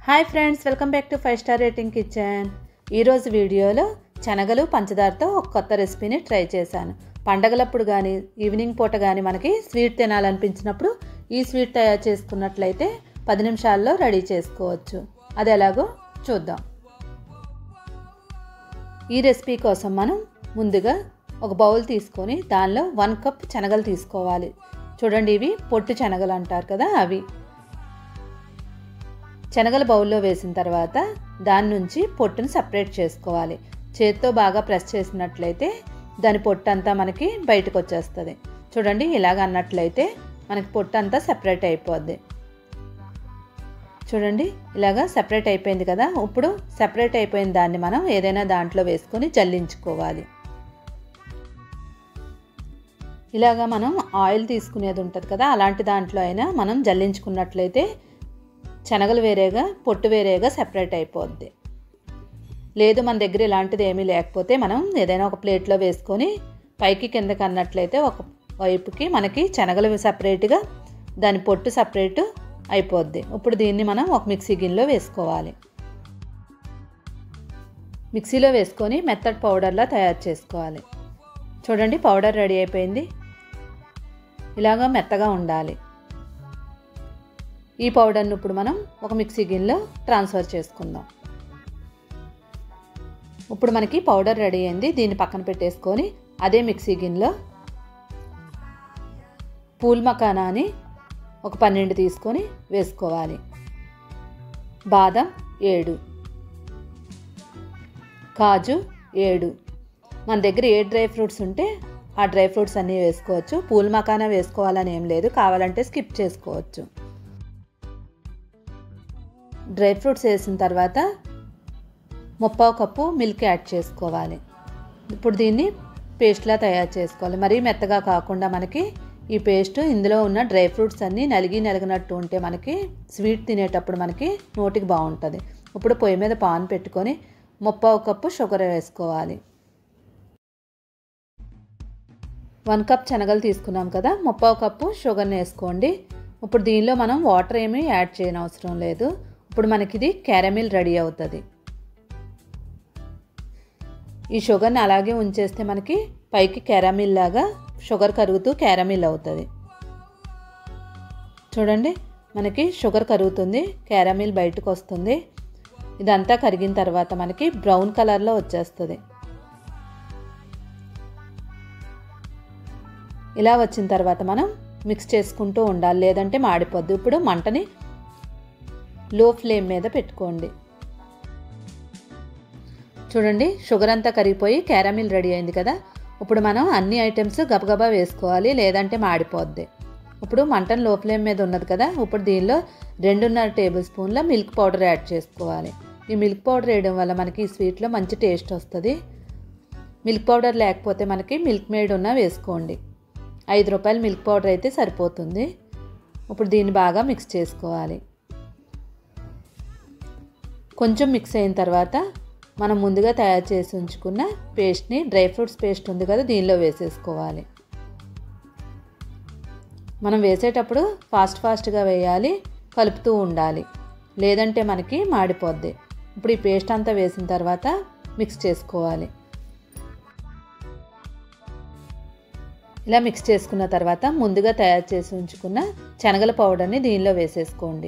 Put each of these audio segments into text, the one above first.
hi friends welcome back to five star rating kitchen ఈరోజు వీడియోలో శనగలు పంచదారతో ఒక కొత్త రెసిపీని ట్రై చేశాను పండగలప్పుడు కానీ ఈవినింగ్ పూట కానీ మనకి స్వీట్ తినాలనిపించినప్పుడు ఈ స్వీట్ తయారు చేసుకున్నట్లయితే పది నిమిషాల్లో రెడీ చేసుకోవచ్చు అది ఎలాగో చూద్దాం ఈ రెసిపీ కోసం మనం ముందుగా ఒక బౌల్ తీసుకొని దానిలో వన్ కప్ శనగలు తీసుకోవాలి చూడండి ఇవి పొట్టు శనగలు అంటారు కదా అవి శనగల బౌల్లో వేసిన తర్వాత దాని నుంచి పొట్టును సపరేట్ చేసుకోవాలి చేత్తో బాగా ప్రెస్ చేసినట్లయితే దాని పొట్టు అంతా మనకి బయటకు వచ్చేస్తుంది చూడండి ఇలాగ అన్నట్లయితే మనకి పొట్టు అంతా సెపరేట్ అయిపోద్ది చూడండి ఇలాగా సెపరేట్ అయిపోయింది కదా ఇప్పుడు సెపరేట్ అయిపోయిన దాన్ని మనం ఏదైనా దాంట్లో వేసుకొని జల్లించుకోవాలి ఇలాగా మనం ఆయిల్ తీసుకునేది ఉంటుంది కదా అలాంటి దాంట్లో అయినా మనం జల్లించుకున్నట్లయితే శనగలు వేరేగా పొట్టు వేరేగా సెపరేట్ అయిపోద్ది లేదు మన దగ్గర ఇలాంటిది ఏమీ లేకపోతే మనం ఏదైనా ఒక ప్లేట్లో వేసుకొని పైకి కిందకి అన్నట్లయితే ఒక వైపుకి మనకి శనగలు సపరేట్గా దాని పొట్టు సపరేట్ అయిపోద్ది ఇప్పుడు దీన్ని మనం ఒక మిక్సీ గిన్నెలో వేసుకోవాలి మిక్సీలో వేసుకొని మెత్తడ్ పౌడర్లా తయారు చేసుకోవాలి చూడండి పౌడర్ రెడీ అయిపోయింది ఇలాగా మెత్తగా ఉండాలి ఈ పౌడర్ను ఇప్పుడు మనం ఒక మిక్సీ గిన్నెలో ట్రాన్స్ఫర్ చేసుకుందాం ఇప్పుడు మనకి పౌడర్ రెడీ అయింది దీన్ని పక్కన పెట్టేసుకొని అదే మిక్సీ గిన్నెలో పూల్ మకానా అని ఒక పన్నెండు తీసుకొని వేసుకోవాలి బాదం ఏడు కాజు ఏడు మన దగ్గర ఏ డ్రై ఫ్రూట్స్ ఉంటే ఆ డ్రై ఫ్రూట్స్ అన్నీ వేసుకోవచ్చు పూల్ మకానా వేసుకోవాలని ఏం లేదు కావాలంటే స్కిప్ చేసుకోవచ్చు డ్రై ఫ్రూట్స్ వేసిన తర్వాత ముప్పావు కప్పు మిల్క్ యాడ్ చేసుకోవాలి ఇప్పుడు దీన్ని పేస్ట్లా తయారు చేసుకోవాలి మరీ మెత్తగా కాకుండా మనకి ఈ పేస్ట్ ఇందులో ఉన్న డ్రై ఫ్రూట్స్ అన్నీ నలిగి నలిగినట్టు ఉంటే మనకి స్వీట్ తినేటప్పుడు మనకి నోటికి బాగుంటుంది ఇప్పుడు పొయ్యి మీద పాన్ పెట్టుకొని ముప్పావు కప్పు షుగర్ వేసుకోవాలి వన్ కప్ శనగలు తీసుకున్నాం కదా ముప్పావు కప్పు షుగర్ని వేసుకోండి ఇప్పుడు దీనిలో మనం వాటర్ ఏమీ యాడ్ చేయనవసరం లేదు ఇప్పుడు మనకి ఇది క్యారమిల్ రెడీ అవుతుంది ఈ షుగర్ని అలాగే ఉంచేస్తే మనకి పైకి క్యారమిల్ లాగా షుగర్ కరుగుతూ క్యారమిల్ అవుతుంది చూడండి మనకి షుగర్ కరుగుతుంది క్యారమిల్ బయటకు వస్తుంది ఇదంతా కరిగిన తర్వాత మనకి బ్రౌన్ కలర్లో వచ్చేస్తుంది ఇలా వచ్చిన తర్వాత మనం మిక్స్ చేసుకుంటూ ఉండాలి లేదంటే మాడిపోద్ది ఇప్పుడు మంటని లో ఫ్లేమ్ మీద పెట్టుకోండి చూడండి షుగర్ అంతా కరిగిపోయి క్యారమిల్ రెడీ అయింది కదా ఇప్పుడు మనం అన్ని ఐటమ్స్ గబగబా వేసుకోవాలి లేదంటే మాడిపోద్ది ఇప్పుడు మంటను లో ఫ్లేమ్ మీద ఉన్నది కదా ఇప్పుడు దీనిలో రెండున్నర టేబుల్ స్పూన్ల మిల్క్ పౌడర్ యాడ్ చేసుకోవాలి ఈ మిల్క్ పౌడర్ వేయడం వల్ల మనకి ఈ స్వీట్లో మంచి టేస్ట్ వస్తుంది మిల్క్ పౌడర్ లేకపోతే మనకి మిల్క్ మేడ్ ఉన్న వేసుకోండి ఐదు రూపాయల మిల్క్ పౌడర్ అయితే సరిపోతుంది ఇప్పుడు దీన్ని బాగా మిక్స్ చేసుకోవాలి కొంచెం మిక్స్ అయిన తర్వాత మనం ముందుగా తయారు చేసి ఉంచుకున్న పేస్ట్ని డ్రై ఫ్రూట్స్ పేస్ట్ ఉంది కదా దీనిలో వేసేసుకోవాలి మనం వేసేటప్పుడు ఫాస్ట్ ఫాస్ట్గా వేయాలి కలుపుతూ ఉండాలి లేదంటే మనకి మాడిపోద్ది ఇప్పుడు ఈ పేస్ట్ అంతా వేసిన తర్వాత మిక్స్ చేసుకోవాలి ఇలా మిక్స్ చేసుకున్న తర్వాత ముందుగా తయారు చేసి ఉంచుకున్న శనగల పౌడర్ని దీనిలో వేసేసుకోండి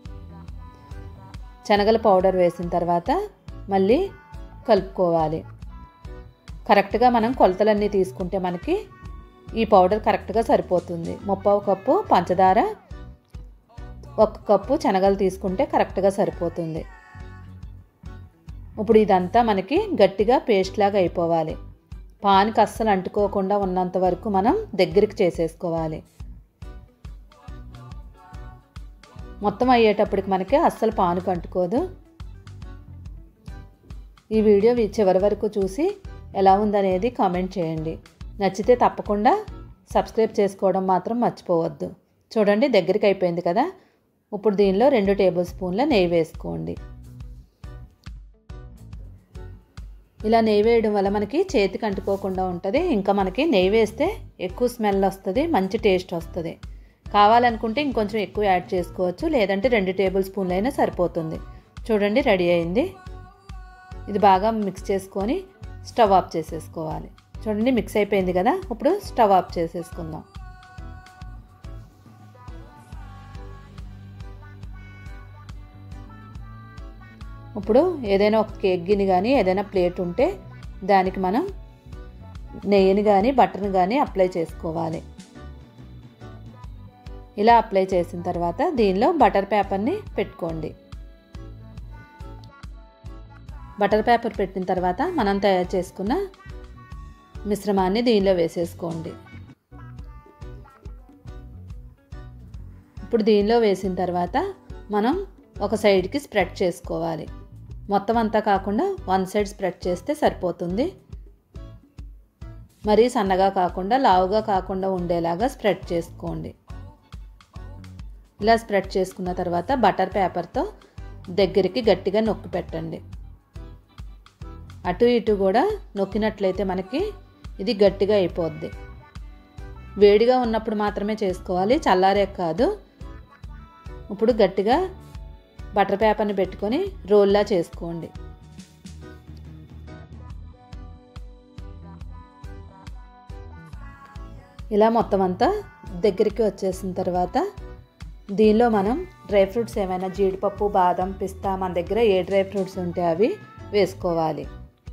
శనగల పౌడర్ వేసిన తర్వాత మళ్ళీ కలుపుకోవాలి కరెక్ట్గా మనం కొలతలన్నీ తీసుకుంటే మనకి ఈ పౌడర్ కరెక్ట్గా సరిపోతుంది ముప్పావు కప్పు పంచదార ఒక కప్పు శనగలు తీసుకుంటే కరెక్ట్గా సరిపోతుంది ఇప్పుడు ఇదంతా మనకి గట్టిగా పేస్ట్ లాగా అయిపోవాలి పాన్కి అస్సలు అంటుకోకుండా ఉన్నంత వరకు మనం దగ్గరికి చేసేసుకోవాలి మొత్తం అయ్యేటప్పటికి మనకి అస్సలు పానుకు అంటుకోదు ఈ వీడియో చివరి వరకు చూసి ఎలా ఉందనేది కామెంట్ చేయండి నచ్చితే తప్పకుండా సబ్స్క్రైబ్ చేసుకోవడం మాత్రం మర్చిపోవద్దు చూడండి దగ్గరికి అయిపోయింది కదా ఇప్పుడు దీనిలో రెండు టేబుల్ స్పూన్ల నెయ్యి వేసుకోండి ఇలా నెయ్యి వేయడం వల్ల మనకి చేతికి అంటుకోకుండా ఉంటుంది ఇంకా మనకి నెయ్యి వేస్తే ఎక్కువ స్మెల్ వస్తుంది మంచి టేస్ట్ వస్తుంది కావాలనుకుంటే ఇంకొంచెం ఎక్కువ యాడ్ చేసుకోవచ్చు లేదంటే రెండు టేబుల్ స్పూన్లు అయినా సరిపోతుంది చూడండి రెడీ అయింది ఇది బాగా మిక్స్ చేసుకొని స్టవ్ ఆఫ్ చేసేసుకోవాలి చూడండి మిక్స్ అయిపోయింది కదా ఇప్పుడు స్టవ్ ఆఫ్ చేసేసుకుందాం ఇప్పుడు ఏదైనా ఒక కేక్ గిన్నె కానీ ఏదైనా ప్లేట్ ఉంటే దానికి మనం నెయ్యిని కానీ బటర్ని కానీ అప్లై చేసుకోవాలి ఇలా అప్లై చేసిన తర్వాత దీనిలో బటర్ పేపర్ని పెట్టుకోండి బటర్ పేపర్ పెట్టిన తర్వాత మనం తయారు చేసుకున్న మిశ్రమాన్ని దీనిలో వేసేసుకోండి ఇప్పుడు దీనిలో వేసిన తర్వాత మనం ఒక సైడ్కి స్ప్రెడ్ చేసుకోవాలి మొత్తం అంతా కాకుండా వన్ సైడ్ స్ప్రెడ్ చేస్తే సరిపోతుంది మరీ సన్నగా కాకుండా లావుగా కాకుండా ఉండేలాగా స్ప్రెడ్ చేసుకోండి ఇలా స్ప్రెడ్ చేసుకున్న తర్వాత బటర్ పేపర్తో దగ్గరికి గట్టిగా నొక్కి పెట్టండి అటు ఇటు కూడా నొక్కినట్లయితే మనకి ఇది గట్టిగా అయిపోద్ది వేడిగా ఉన్నప్పుడు మాత్రమే చేసుకోవాలి చల్లారే కాదు ఇప్పుడు గట్టిగా బటర్ పేపర్ని పెట్టుకొని రోల్లా చేసుకోండి ఇలా మొత్తం అంతా దగ్గరికి వచ్చేసిన తర్వాత దీనిలో మనం డ్రై ఫ్రూట్స్ ఏమైనా జీడిపప్పు బాదం పిస్తా మన దగ్గర ఏ డ్రై ఫ్రూట్స్ ఉంటే అవి వేసుకోవాలి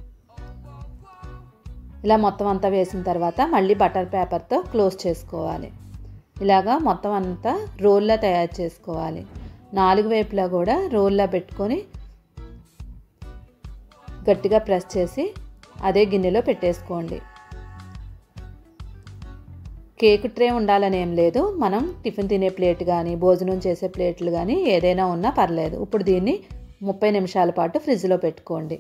ఇలా మొత్తం అంతా వేసిన తర్వాత మళ్ళీ బటర్ పేపర్తో క్లోజ్ చేసుకోవాలి ఇలాగా మొత్తం అంతా రోల్లా తయారు చేసుకోవాలి నాలుగు వైపులా కూడా రోల్లా పెట్టుకొని గట్టిగా ప్రెస్ చేసి అదే గిన్నెలో పెట్టేసుకోండి కేక్ ట్రే ఉండాలని ఏం లేదు మనం టిఫిన్ తినే ప్లేట్ కానీ భోజనం చేసే ప్లేట్లు కానీ ఏదైనా ఉన్నా పర్లేదు ఇప్పుడు దీన్ని ముప్పై నిమిషాల పాటు ఫ్రిడ్జ్లో పెట్టుకోండి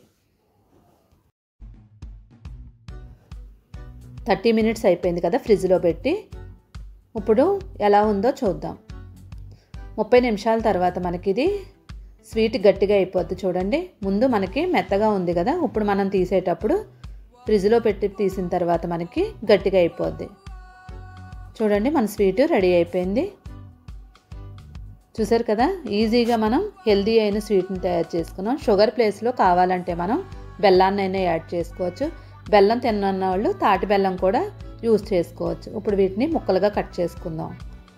థర్టీ మినిట్స్ అయిపోయింది కదా ఫ్రిడ్జ్లో పెట్టి ఇప్పుడు ఎలా ఉందో చూద్దాం ముప్పై నిమిషాల తర్వాత మనకి ఇది స్వీట్ గట్టిగా అయిపోద్ది చూడండి ముందు మనకి మెత్తగా ఉంది కదా ఇప్పుడు మనం తీసేటప్పుడు ఫ్రిడ్జ్లో పెట్టి తీసిన తర్వాత మనకి గట్టిగా అయిపోద్ది చూడండి మన స్వీట్ రెడీ అయిపోయింది చూసారు కదా ఈజీగా మనం హెల్దీ అయిన స్వీట్ని తయారు చేసుకున్నాం షుగర్ ప్లేస్లో కావాలంటే మనం బెల్లాన్నైనా యాడ్ చేసుకోవచ్చు బెల్లం తిన్న వాళ్ళు తాటి బెల్లం కూడా యూస్ చేసుకోవచ్చు ఇప్పుడు వీటిని ముక్కలుగా కట్ చేసుకుందాం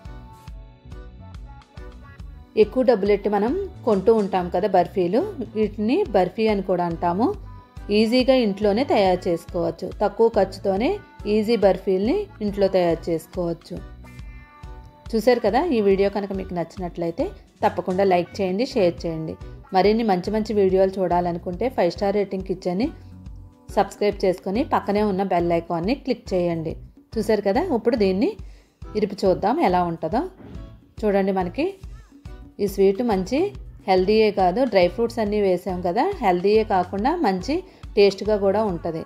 ఎక్కువ డబ్బులెట్టి మనం కొంటూ ఉంటాం కదా బర్ఫీలు వీటిని బర్ఫీ అని కూడా అంటాము ఈజీగా ఇంట్లోనే తయారు చేసుకోవచ్చు తక్కువ ఖర్చుతోనే ఈజీ బర్ఫీల్ని ఇంట్లో తయారు చేసుకోవచ్చు చూశారు కదా ఈ వీడియో కనుక మీకు నచ్చినట్లయితే తప్పకుండా లైక్ చేయండి షేర్ చేయండి మరిన్ని మంచి మంచి వీడియోలు చూడాలనుకుంటే ఫైవ్ స్టార్ రేటింగ్ కిచెన్ని సబ్స్క్రైబ్ చేసుకొని పక్కనే ఉన్న బెల్ ఐకాన్ని క్లిక్ చేయండి చూశారు కదా ఇప్పుడు దీన్ని ఇరిపి చూద్దాం ఎలా ఉంటుందో చూడండి మనకి ఈ స్వీట్ మంచి హెల్దీయే కాదు డ్రై ఫ్రూట్స్ అన్నీ వేసాం కదా హెల్దీయే కాకుండా మంచి టేస్ట్గా కూడా ఉంటుంది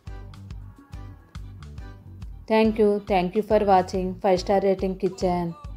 thank you thank you for watching five star rating kitchen